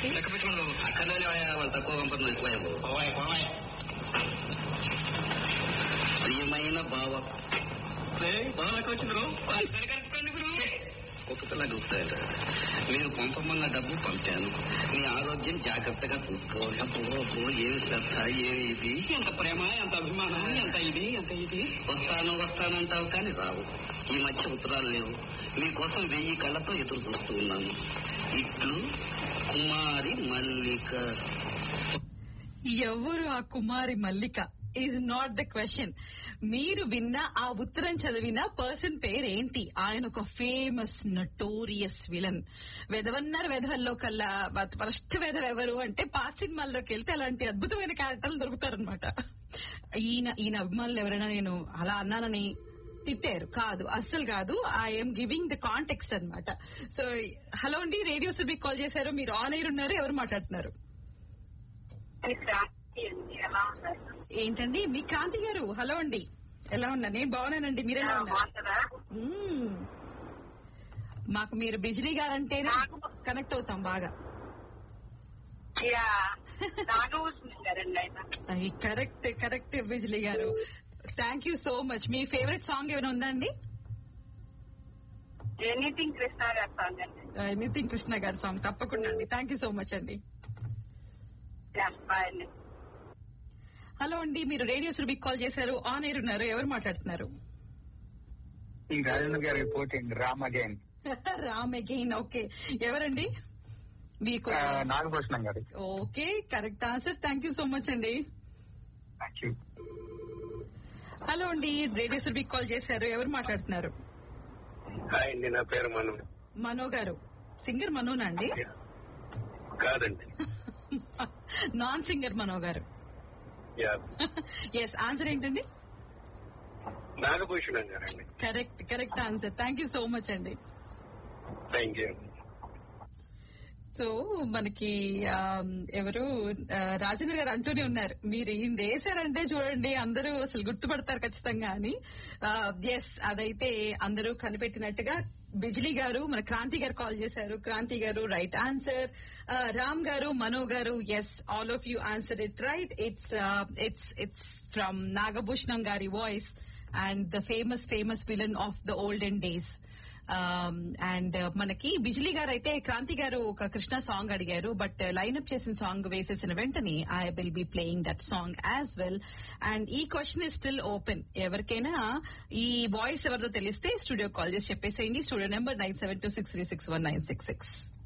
ఏంటి లెక్క పెట్టుకోండి అక్కర్లేని వాళ్ళు తక్కువ పంపడం ఎక్కువ పోవాయి పోవాయి ప్రియమైన బావ బాగా లెక్క వచ్చింది రో ఒక పిల్ల గుర్తాయట మీరు పంపమన్న డబ్బు పంపాను మీ ఆరోగ్యం జాగ్రత్తగా చూసుకోవాలి అబ్బో అబ్బో ఏమి శ్రద్ధ ఏమి ఇది ఎంత ప్రేమ ఎంత అభిమానం ఎంత ఇది ఎంత ఇది వస్తాను వస్తానంటావు కానీ రావు ఈ మధ్య ఉత్తరాలు లేవు మీకోసం వెయ్యి కళ్ళతో ఎదురు చూస్తూ ఉన్నాను ఇట్లు కుమారి మల్లిక ఎవరు ఆ Kumari Mallika is not the question మీరు విన్న ఆ ఉత్తరం చదివిన పర్సన్ పేరు ఏంటి ఆయన ఒక ఫేమస్ నటోరియస్ విలన్ వెధవన్నారు వెధవల్లో కల్లా ఫస్ట్ వెధవ ఎవరు అంటే పాత సినిమాల్లోకి వెళ్తే అలాంటి అద్భుతమైన క్యారెక్టర్లు దొరుకుతారనమాట ఈయన ఈయన అభిమానులు ఎవరైనా నేను అలా అన్నానని తిట్టారు కాదు అస్సలు కాదు ఐఎమ్ గివింగ్ ద కాంటెక్స్ట్ అన్నమాట సో హలో అండి రేడియో సుబిక్ కాల్ చేశారు మీరు ఆన్ ఎయిర్ ఉన్నారు ఎవరు మాట్లాడుతున్నారు ఎలా ఉన్నారు ఏంటండి మీ క్రాంతి గారు హలో అండి ఎలా ఉన్నారు నేను బాగున్నానండి మీరు ఎలా ఉన్నారు బాగుంటుందా మ్మ్. మాకు మీరు బిజిలీ గారు అంటేనే కనెక్ట్ అవుతాం బాగా యా నాగభూషణ్ ఆయన కరెక్ట్ కరెక్ట్ బిజిలీ గారు థ్యాంక్ యూ సో మచ్ మీ ఫేవరెట్ సాంగ్ ఏమైనా ఉందండి ఎనీథింగ్ కృష్ణ గారు సాంగ్ అండి నితిన్ కృష్ణ గారి సాంగ్ తప్పకుండా అండి థ్యాంక్ యూ సో మచ్ అండి బాయ్ అండి హలో అండి మీరు రేడియో సురభికి కాల్ చేశారు ఆన్ ఎయిర్ ఉన్నారు ఎవరు మాట్లాడుతున్నారు ఈ రాజేంద్ర గారి reporting Ram again Ram again okay ఎవరండి మీకు నాగభూషణం గారి okay correct answer thank you so much అండి థ్యాంక్ యూ హలో అండి రేడియో సురభికి కాల్ చేశారు ఎవరు మాట్లాడుతున్నారు హాయ్ అండి నా పేరు మను మనో గారు సింగర్ మనోనా అండి కాదండి నాన్ సింగర్ మనో గారు యా ఎస్ ఆన్సర్ ఏంటండి నాగభూషణం గారండి correct correct answer thank you so much అండి థ్యాంక్ యూ సో మనకి ఆ, ఎవరు ఆ, రాజేంద్ర గారు అంటూనే ఉన్నారు మీరు ఈయన వేశారంటే చూడండి అందరూ అసలు గుర్తుపడతారు ఖచ్చితంగా అని ఎస్ అదైతే అందరూ కనిపెట్టినట్టుగా బిజ్లీ గారు మన క్రాంతి గారు కాల్ చేశారు క్రాంతి గారు రైట్ ఆన్సర్ రామ్ గారు మనో గారు yes all of you answer it right it's it's it's from Nagabhushanam గారి voice and the famous famous villain of the olden days and మనకి బిజ్లీ గారు అయితే క్రాంతి గారు ఒక కృష్ణ సాంగ్ అడిగారు బట్ లైన్అప్ చేసిన సాంగ్ వేసేసిన వెంటనే I will be playing that song as well and ఈ క్వశ్చన్ ఇస్ స్టిల్ ఓపెన్ ఎవరికైనా ఈ వాయిస్ ఎవరిదో తెలిస్తే స్టూడియో కాల్ చేసి చెప్పేసేయండి studio number nine seven two six three six one nine six six